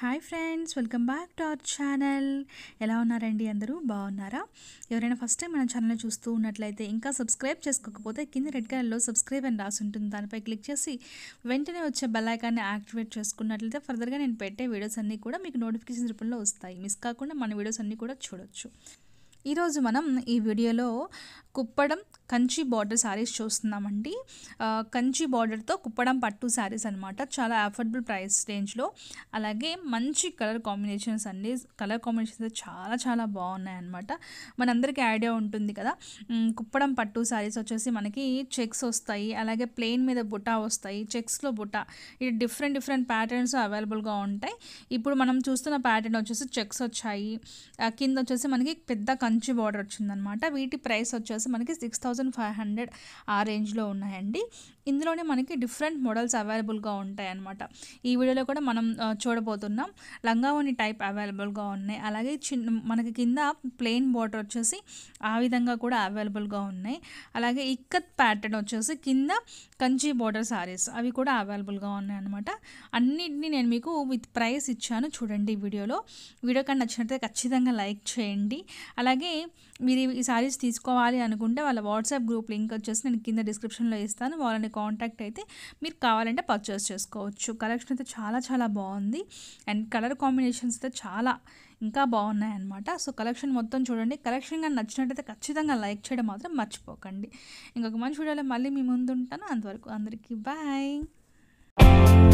hi friends welcome back to our channel ఎలా ఉన్నారండి అందరూ బాగున్నారా ఎవరైనా ఫస్ట్ టైం మన ఛానల్ చూస్తూ ఉన్నట్లయితే ఇంకా సబ్స్క్రైబ్ చేసుకోకపోతే కింద రెడ్ కలర్లో సబ్స్క్రైబ్ అని రాసి ఉంటుంది దానిపై క్లిక్ చేసి వెంటనే వచ్చే బెల్ ఐకాన్ని యాక్టివేట్ చేసుకున్నట్లయితే ఫర్దర్గా నేను పెట్టే వీడియోస్ అన్నీ కూడా మీకు నోటిఫికేషన్ రూపంలో వస్తాయి మిస్ కాకుండా మన వీడియోస్ అన్నీ కూడా చూడొచ్చు ఈరోజు మనం ఈ వీడియోలో కుప్పడం కంచి బార్డర్ శారీస్ చూస్తున్నామండి ఆ, కంచి బార్డర్తో కుప్పడం పట్టు శారీస్ అనమాట చాలా అఫోర్డబుల్ ప్రైస్ రేంజ్లో అలాగే మంచి కలర్ కాంబినేషన్స్ అండి కలర్ కాంబినేషన్స్ అయితే చాలా చాలా బాగున్నాయి అనమాట మనందరికీ ఐడియా ఉంటుంది కదా మ్, కుప్పడం పట్టు శారీస్ వచ్చేసి మనకి చెక్స్ వస్తాయి అలాగే ప్లెయిన్ మీద బుటా వస్తాయి చెక్స్లో బుటా ఇది డిఫరెంట్ డిఫరెంట్ ప్యాటర్న్స్ అవైలబుల్గా ఉంటాయి ఇప్పుడు మనం చూస్తున్న ప్యాటర్న్ వచ్చేసి చెక్స్ వచ్చాయి ఆ, కింద వచ్చేసి మనకి పెద్ద కంచి బార్డర్ వచ్చిందనమాట వీటి ప్రైస్ వచ్చేసి మనకి సిక్స్ థౌజండ్ ఫైవ్ హండ్రెడ్ ఆ రేంజ్లో ఉన్నాయండి ఇందులోనే మనకి డిఫరెంట్ మోడల్స్ అవైలబుల్గా ఉంటాయి అన్నమాట ఈ వీడియోలో కూడా మనం ఆ, చూడబోతున్నాం లంగావోని టైప్ అవైలబుల్గా ఉన్నాయి అలాగే చిన్న మనకి కింద ప్లెయిన్ బార్డర్ వచ్చేసి ఆ విధంగా కూడా అవైలబుల్గా ఉన్నాయి అలాగే ఇక్కత్ ప్యాటర్న్ వచ్చేసి కింద కంచి బార్డర్ సారీస్ అవి కూడా అవైలబుల్గా ఉన్నాయి అనమాట అన్నిటిని నేను మీకు విత్ ప్రైస్ ఇచ్చాను చూడండి ఈ వీడియోలో వీడియో కానీ నచ్చినట్లయితే ఖచ్చితంగా లైక్ చేయండి అలాగే మీరు ఈ సారీస్ తీసుకోవాలి అనుకుంటే వాళ్ళ వాట్సాప్ గ్రూప్ లింక్ వచ్చేసి నేను కింద డిస్క్రిప్షన్లో ఇస్తాను వాళ్ళని కాంటాక్ట్ అయితే మీరు కావాలంటే పర్చేస్ చేసుకోవచ్చు కలెక్షన్ అయితే చాలా చాలా బాగుంది అండ్ కలర్ కాంబినేషన్స్ అయితే చాలా ఇంకా బాగున్నాయి అనమాట సో కలెక్షన్ మొత్తం చూడండి కలెక్షన్ కానీ నచ్చినట్టయితే ఖచ్చితంగా లైక్ చేయడం మాత్రం మర్చిపోకండి ఇంకొక మంచి వీడియోలో మళ్ళీ మీ ముందు ఉంటాను అంతవరకు అందరికీ బాయ్